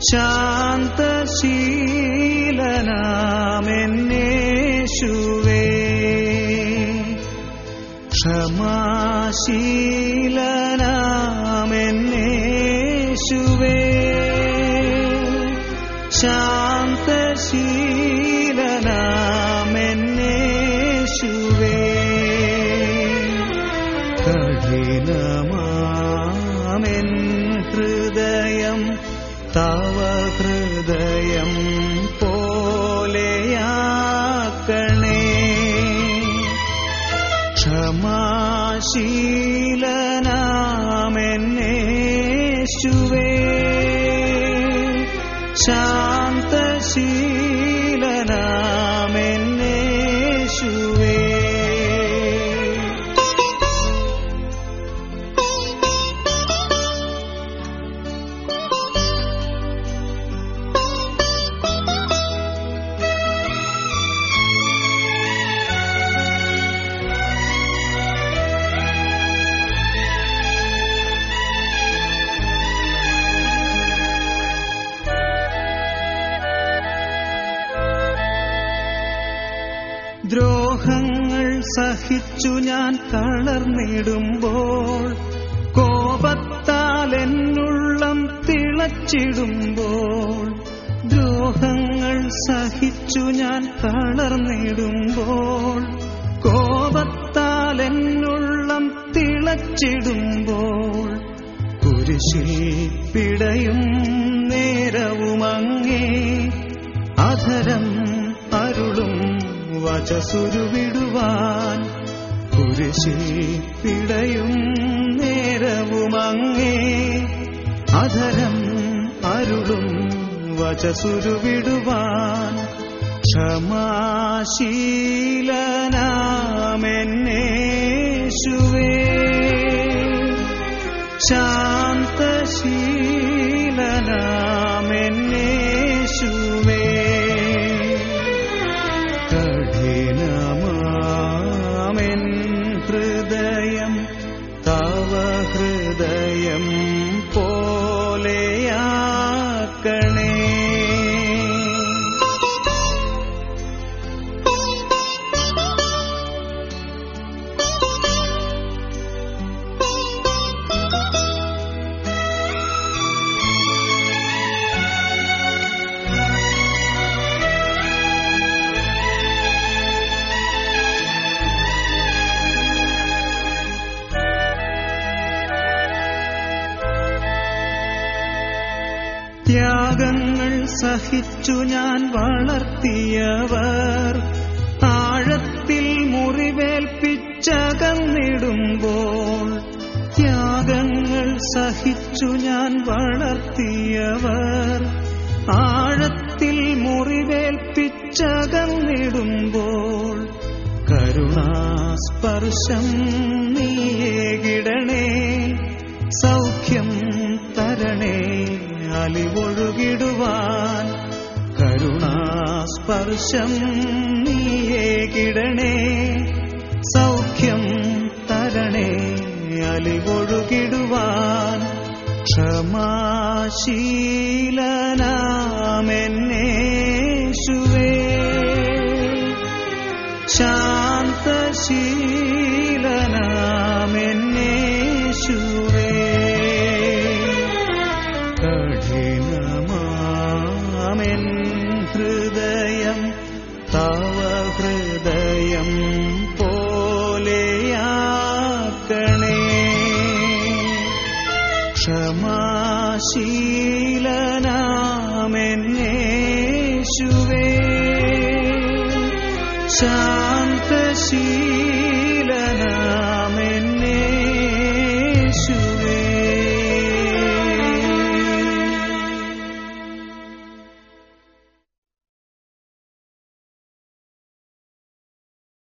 ശാന്തശീലനാമെന്നേശുവേ ക്ഷമാശീലനാമെന്നേശുവേ ശാന്തശീലനാമെന്നേശുവേ കഠിനമാമെൻ ഹൃദയം തവ ഹൃദയം പോലെയാക്കണേ ക്ഷമാശീലനാമെന്നേശുവേ ശാന്തശീലനാമെന്നേശുവേ ദ്രോഹങ്ങൾ സഹിച്ചു ഞാൻ തളർന്നിടുമ്പോൾ കോപത്താൽ എന്നുള്ളം തിളച്ചിടുമ്പോൾ ദ്രോഹങ്ങൾ സഹിച്ചു ഞാൻ തളർന്നിടുമ്പോൾ കോപത്താൽ എന്നുള്ളം തിളച്ചിടുമ്പോൾ കുരിശിൽ പിടയും നേരവുമങ്ങേ അധരം അരുളും വചസുരുവിടുവാൻ കുരിശിൽ പിടയും നേരവുമങ്ങേ അധരം അരുളും വചസുരുവിടുവാൻ ക്ഷമാശീലനാമെന്നേശുവേ ശാന്തശീലനാമെന്നേശുവേ കഠിനമാമെൻ ഹൃദയം തവ ഹൃദയം പോലെയാക്കണേ ത്യാഗങ്ങൾ സഹിച്ചു ഞാൻ വളർത്തിയവർ ആഴത്തിൽ മുറിവേൽപ്പിച്ചകന്നിടുമ്പോൾ ത്യാഗങ്ങൾ സഹിച്ചു ഞാൻ വളർത്തിയവർ ആഴത്തിൽ മുറിവേൽപ്പിച്ചകന്നിടുമ്പോൾ കരുണാസ്പർശം നീയേകിടണേ സൗഖ്യം തരണേ അലിവൊഴുകിടുവാൻ കരുണാസ്പർശം നീയേകിടണേ സൗഖ്യം തരണേ അലിവൊഴുകിടുവാൻ ക്ഷമാശീലനാമെന്നേശുവേ ശാന്തശീലനാമെന്നേശുവേ കഠിനമാമെൻ ഹൃദയം തവ ഹൃദയം പോലെയാക്കണേ ക്ഷമാശീലനാമെന്നേശുവേ ശാന്തശീല